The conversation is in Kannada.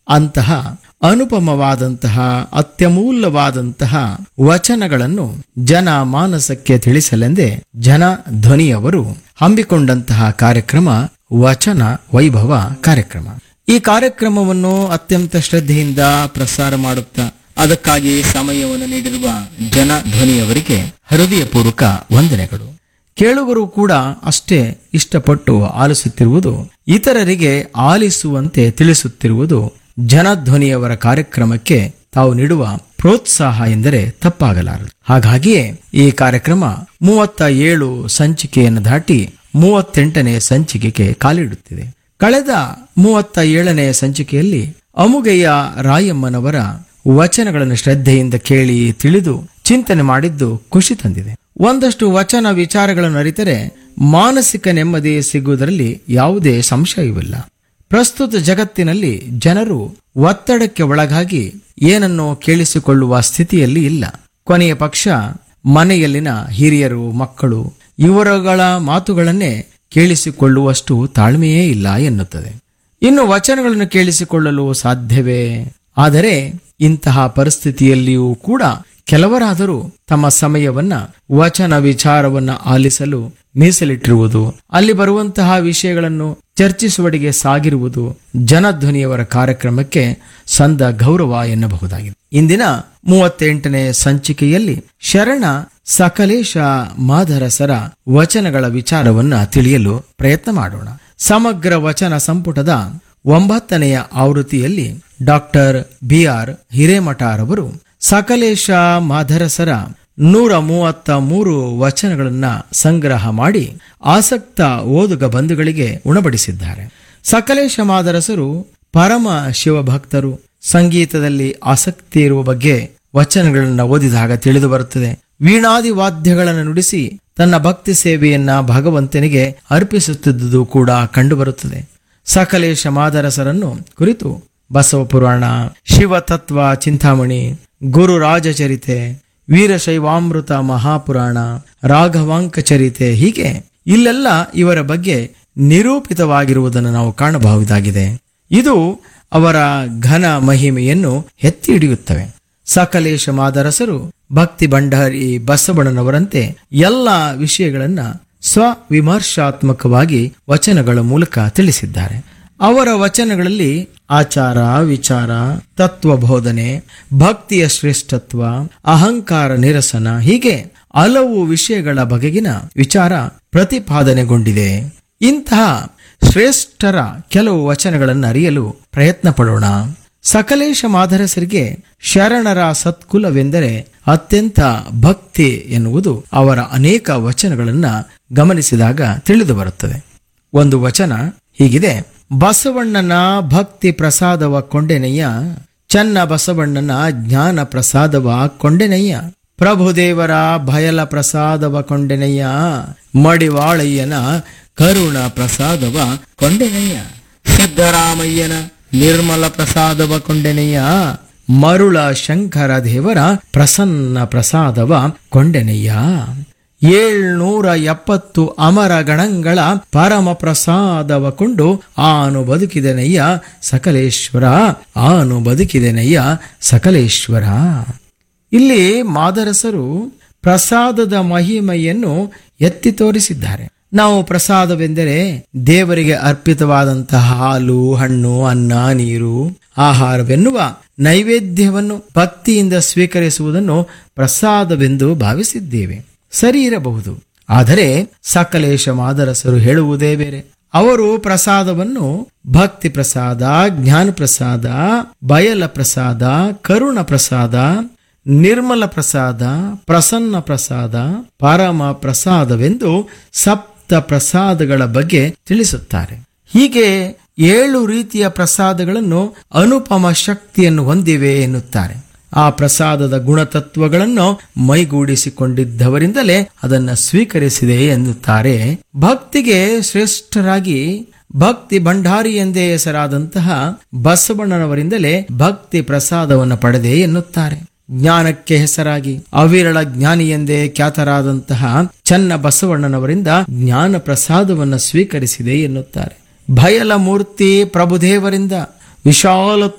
ಅಂತಹ ಅನುಪಮವಾದಂತಹ ಅತ್ಯಮೂಲ್ಯವಾದಂತಹ ವಚನಗಳನ್ನು ಜನ ಮಾನಸಕ್ಕೆ ತಿಳಿಸಲೆಂದೇ ಜನ ಧ್ವನಿಯವರು ಹಮ್ಮಿಕೊಂಡಂತಹ ಕಾರ್ಯಕ್ರಮ ವಚನ ವೈಭವ ಕಾರ್ಯಕ್ರಮ ಈ ಕಾರ್ಯಕ್ರಮವನ್ನು ಅತ್ಯಂತ ಶ್ರದ್ಧೆಯಿಂದ ಪ್ರಸಾರ ಮಾಡುತ್ತಾ ಅದಕ್ಕಾಗಿ ಸಮಯವನ್ನು ನೀಡಿರುವ ಜನ ಧ್ವನಿಯವರಿಗೆ ಹೃದಯಪೂರ್ವಕ ವಂದನೆಗಳು ಕೇಳುಗರು ಕೂಡ ಅಷ್ಟೇ ಇಷ್ಟಪಟ್ಟು ಆಲಿಸುತ್ತಿರುವುದು ಇತರರಿಗೆ ಆಲಿಸುವಂತೆ ತಿಳಿಸುತ್ತಿರುವುದು ಜನಧ್ವನಿಯವರ ಕಾರ್ಯಕ್ರಮಕ್ಕೆ ತಾವು ನೀಡುವ ಪ್ರೋತ್ಸಾಹ ಎಂದರೆ ತಪ್ಪಾಗಲಾರದು ಹಾಗಾಗಿಯೇ ಈ ಕಾರ್ಯಕ್ರಮ ಮೂವತ್ತ ಏಳು ಸಂಚಿಕೆಯನ್ನು ದಾಟಿ ಮೂವತ್ತೆಂಟನೇ ಸಂಚಿಕೆಗೆ ಕಾಲಿಡುತ್ತಿದೆ ಕಳೆದ ಮೂವತ್ತ ಏಳನೇ ಸಂಚಿಕೆಯಲ್ಲಿ ಅಮುಗೆಯ ರಾಯಮ್ಮನವರ ವಚನಗಳನ್ನು ಶ್ರದ್ಧೆಯಿಂದ ಕೇಳಿ ತಿಳಿದು ಚಿಂತನೆ ಮಾಡಿದ್ದು ಖುಷಿ ತಂದಿದೆ ಒಂದಷ್ಟು ವಚನ ವಿಚಾರಗಳನ್ನು ಅರಿತರೆ ಮಾನಸಿಕ ನೆಮ್ಮದಿ ಸಿಗುವುದರಲ್ಲಿ ಯಾವುದೇ ಸಂಶಯವಿಲ್ಲ ಪ್ರಸ್ತುತ ಜಗತ್ತಿನಲ್ಲಿ ಜನರು ಒತ್ತಡಕ್ಕೆ ಒಳಗಾಗಿ ಏನನ್ನೋ ಕೇಳಿಸಿಕೊಳ್ಳುವ ಸ್ಥಿತಿಯಲ್ಲಿ ಇಲ್ಲ ಕೊನೆಯ ಪಕ್ಷ ಮನೆಯಲ್ಲಿನ ಹಿರಿಯರು ಮಕ್ಕಳು ಇವರುಗಳ ಮಾತುಗಳನ್ನೇ ಕೇಳಿಸಿಕೊಳ್ಳುವಷ್ಟು ತಾಳ್ಮೆಯೇ ಇಲ್ಲ ಎನ್ನುತ್ತದೆ ಇನ್ನು ವಚನಗಳನ್ನು ಕೇಳಿಸಿಕೊಳ್ಳಲು ಸಾಧ್ಯವೇ ಆದರೆ ಇಂತಹ ಪರಿಸ್ಥಿತಿಯಲ್ಲಿಯೂ ಕೂಡ ಕೆಲವರಾದರೂ ತಮ್ಮ ಸಮಯವನ್ನ ವಚನ ವಿಚಾರವನ್ನ ಆಲಿಸಲು ಮೀಸಲಿಟ್ಟಿರುವುದು ಅಲ್ಲಿ ಬರುವಂತಹ ವಿಷಯಗಳನ್ನು ಚರ್ಚಿಸುವಡಿಗೆ ಸಾಗಿರುವುದು ಜನಧ್ವನಿಯವರ ಕಾರ್ಯಕ್ರಮಕ್ಕೆ ಸಂದ ಗೌರವ ಎನ್ನಬಹುದಾಗಿದೆ ಇಂದಿನ ಮೂವತ್ತೆಂಟನೇ ಸಂಚಿಕೆಯಲ್ಲಿ ಶರಣ ಸಕಲೇಶ ಮಾಧರಸರ ವಚನಗಳ ವಿಚಾರವನ್ನ ತಿಳಿಯಲು ಪ್ರಯತ್ನ ಮಾಡೋಣ ಸಮಗ್ರ ವಚನ ಸಂಪುಟದ ಒಂಬತ್ತನೆಯ ಆವೃತ್ತಿಯಲ್ಲಿ ಡಾಕ್ಟರ್ ಬಿ ಆರ್ ಹಿರೇಮಠರವರು ಸಕಲೇಶ ಮಾಧರಸರ ನೂರ ಮೂವತ್ತ ಮೂರು ವಚನಗಳನ್ನ ಸಂಗ್ರಹ ಮಾಡಿ ಆಸಕ್ತ ಓದುಗ ಬಂಧುಗಳಿಗೆ ಉಣಬಡಿಸಿದ್ದಾರೆ ಸಕಲೇಶ ಮಾದರಸರು ಪರಮ ಶಿವಭಕ್ತರು ಸಂಗೀತದಲ್ಲಿ ಆಸಕ್ತಿ ಇರುವ ಬಗ್ಗೆ ವಚನಗಳನ್ನು ಓದಿದಾಗ ತಿಳಿದು ಬರುತ್ತದೆ ವೀಣಾದಿ ವಾದ್ಯಗಳನ್ನು ನುಡಿಸಿ ತನ್ನ ಭಕ್ತಿ ಸೇವೆಯನ್ನ ಭಗವಂತನಿಗೆ ಅರ್ಪಿಸುತ್ತಿದ್ದುದು ಕೂಡ ಕಂಡುಬರುತ್ತದೆ ಸಕಲೇಶ ಮಾದರಸರನ್ನು ಕುರಿತು ಬಸವ ಪುರಾಣ ಶಿವತತ್ವ ಚಿಂತಾಮಣಿ ಗುರು ರಾಜಚರಿತೆ ವೀರಶೈವಾಮೃತ ಮಹಾಪುರಾಣ ರಾಘವಾಂಕ ಚರಿತೆ ಹೀಗೆ ಇಲ್ಲೆಲ್ಲ ಇವರ ಬಗ್ಗೆ ನಿರೂಪಿತವಾಗಿರುವುದನ್ನು ನಾವು ಕಾಣಬಹುದಾಗಿದೆ ಇದು ಅವರ ಘನ ಮಹಿಮೆಯನ್ನು ಎತ್ತಿ ಹಿಡಿಯುತ್ತವೆ ಸಕಲೇಶ ಮಾದರಸರು ಭಕ್ತಿ ಭಂಡಾರಿ ಬಸವಣ್ಣನವರಂತೆ ಎಲ್ಲ ವಿಷಯಗಳನ್ನ ಸ್ವವಿಮರ್ಶಾತ್ಮಕವಾಗಿ ವಚನಗಳ ಮೂಲಕ ತಿಳಿಸಿದ್ದಾರೆ ಅವರ ವಚನಗಳಲ್ಲಿ ಆಚಾರ ವಿಚಾರ ತತ್ವ ಬೋಧನೆ ಭಕ್ತಿಯ ಶ್ರೇಷ್ಠತ್ವ ಅಹಂಕಾರ ನಿರಸನ ಹೀಗೆ ಹಲವು ವಿಷಯಗಳ ಬಗೆಗಿನ ವಿಚಾರ ಪ್ರತಿಪಾದನೆಗೊಂಡಿದೆ ಇಂತಹ ಶ್ರೇಷ್ಠರ ಕೆಲವು ವಚನಗಳನ್ನು ಅರಿಯಲು ಪ್ರಯತ್ನ ಪಡೋಣ ಸಕಲೇಶ ಮಾಧರಸರಿಗೆ ಶರಣರ ಸತ್ಕುಲವೆಂದರೆ ಅತ್ಯಂತ ಭಕ್ತಿ ಎನ್ನುವುದು ಅವರ ಅನೇಕ ವಚನಗಳನ್ನ ಗಮನಿಸಿದಾಗ ತಿಳಿದು ಬರುತ್ತದೆ ಒಂದು ವಚನ ಹೀಗಿದೆ ಬಸವಣ್ಣನ ಭಕ್ತಿ ಪ್ರಸಾದವ ಕೊಂಡೆನಯ್ಯ ಚನ್ನ ಬಸವಣ್ಣನ ಜ್ಞಾನ ಪ್ರಸಾದವ ಕೊಂಡೆನಯ್ಯ ಪ್ರಭುದೇವರ ಭಯಲ ಪ್ರಸಾದವ ಕೊಂಡೆನಯ್ಯ ಮಡಿವಾಳಯ್ಯನ ಕರುಣ ಪ್ರಸಾದವ ಕೊಂಡೆನಯ್ಯ ಸಿದ್ದರಾಮಯ್ಯನ ನಿರ್ಮಲ ಪ್ರಸಾದವ ಕೊಂಡೆನಯ್ಯ ಮರುಳ ಶಂಕರ ದೇವರ ಪ್ರಸನ್ನ ಪ್ರಸಾದವ ಕೊಂಡೆನಯ್ಯ ಏಳ್ನೂರ ಎಪ್ಪತ್ತು ಅಮರ ಗಣಗಳ ಪರಮ ಪ್ರಸಾದವ ಕೊಂಡು ಆನು ಬದುಕಿದೆನಯ್ಯ ಸಕಲೇಶ್ವರ ಆನು ಬದುಕಿದೆನಯ್ಯ ಸಕಲೇಶ್ವರ ಇಲ್ಲಿ ಮಾದರಸರು ಪ್ರಸಾದದ ಮಹಿಮೆಯನ್ನು ಎತ್ತಿ ತೋರಿಸಿದ್ದಾರೆ ನಾವು ಪ್ರಸಾದವೆಂದರೆ ದೇವರಿಗೆ ಅರ್ಪಿತವಾದಂತಹ ಹಾಲು ಹಣ್ಣು ಅನ್ನ ನೀರು ಆಹಾರವೆನ್ನುವ ನೈವೇದ್ಯವನ್ನು ಭಕ್ತಿಯಿಂದ ಸ್ವೀಕರಿಸುವುದನ್ನು ಪ್ರಸಾದವೆಂದು ಭಾವಿಸಿದ್ದೇವೆ ಸರಿ ಇರಬಹುದು ಆದರೆ ಸಕಲೇಶ ಮಾದರಸರು ಹೇಳುವುದೇ ಬೇರೆ ಅವರು ಪ್ರಸಾದವನ್ನು ಭಕ್ತಿ ಪ್ರಸಾದ ಜ್ಞಾನ ಪ್ರಸಾದ ಬಯಲ ಪ್ರಸಾದ ಕರುಣ ಪ್ರಸಾದ ನಿರ್ಮಲ ಪ್ರಸಾದ ಪ್ರಸನ್ನ ಪ್ರಸಾದ ಪರಮ ಪ್ರಸಾದವೆಂದು ಸಪ್ತ ಪ್ರಸಾದಗಳ ಬಗ್ಗೆ ತಿಳಿಸುತ್ತಾರೆ ಹೀಗೆ ಏಳು ರೀತಿಯ ಪ್ರಸಾದಗಳನ್ನು ಅನುಪಮ ಶಕ್ತಿಯನ್ನು ಹೊಂದಿವೆ ಎನ್ನುತ್ತಾರೆ ಆ ಪ್ರಸಾದದ ಗುಣತತ್ವಗಳನ್ನು ಮೈಗೂಡಿಸಿಕೊಂಡಿದ್ದವರಿಂದಲೇ ಅದನ್ನು ಸ್ವೀಕರಿಸಿದೆ ಎನ್ನುತ್ತಾರೆ ಭಕ್ತಿಗೆ ಶ್ರೇಷ್ಠರಾಗಿ ಭಕ್ತಿ ಭಂಡಾರಿ ಎಂದೇ ಹೆಸರಾದಂತಹ ಬಸವಣ್ಣನವರಿಂದಲೇ ಭಕ್ತಿ ಪ್ರಸಾದವನ್ನು ಪಡೆದೆ ಎನ್ನುತ್ತಾರೆ ಜ್ಞಾನಕ್ಕೆ ಹೆಸರಾಗಿ ಅವಿರಳ ಜ್ಞಾನಿ ಎಂದೇ ಖ್ಯಾತರಾದಂತಹ ಚನ್ನ ಬಸವಣ್ಣನವರಿಂದ ಜ್ಞಾನ ಪ್ರಸಾದವನ್ನು ಸ್ವೀಕರಿಸಿದೆ ಎನ್ನುತ್ತಾರೆ ಭಯಲ ಮೂರ್ತಿ ಪ್ರಭುದೇವರಿಂದ ವಿಶಾಲ